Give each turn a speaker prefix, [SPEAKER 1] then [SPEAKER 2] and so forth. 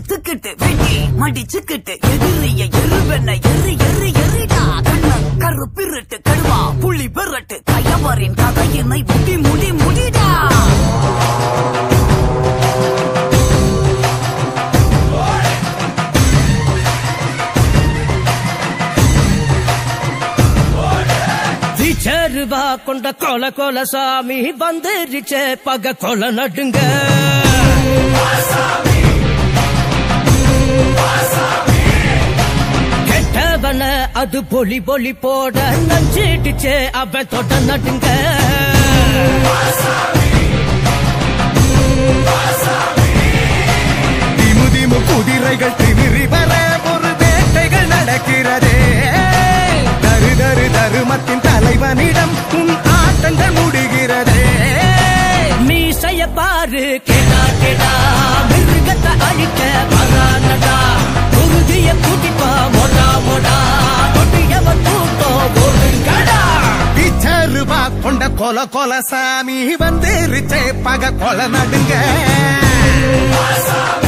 [SPEAKER 1] எடுத்துக்கிட்டு வெட்டி மடிச்சுக்கிட்டு எதிரிய எருவென்ன எரி எரி எரிடா கண்ண கருப்பிருட்டு கடுவா புள்ளி பெறட்டு கயவரின் கதையினை முடி முடி முடிடா
[SPEAKER 2] விச்சருவா கொண்ட கொல கொல சாமி வந்துருச்சே பக கொல நடுங்க கெட்டவன அது பொலி பொலி போட நஞ்சிடுச்சே அவன் தொட நடுங்க
[SPEAKER 3] திமு திமு குதிரைகள் திமிரி வர ஒரு வேட்டைகள் நடக்கிறதே தரு தரு தருமத்தின் தலைவனிடம் உன் ஆட்டங்கள் முடிகிறதே
[SPEAKER 2] மீசைய பாரு கேடா கேடா மிருகத்தை அழிக்க வரானடா குருதிய கூட்டிப்பா மொடா மொடா கொட்டியவன் கூட்டம் ஓடுங்கடா
[SPEAKER 3] பிச்சருவா கொண்ட கொல கொல சாமி வந்துருச்சே பக கொல நடுங்க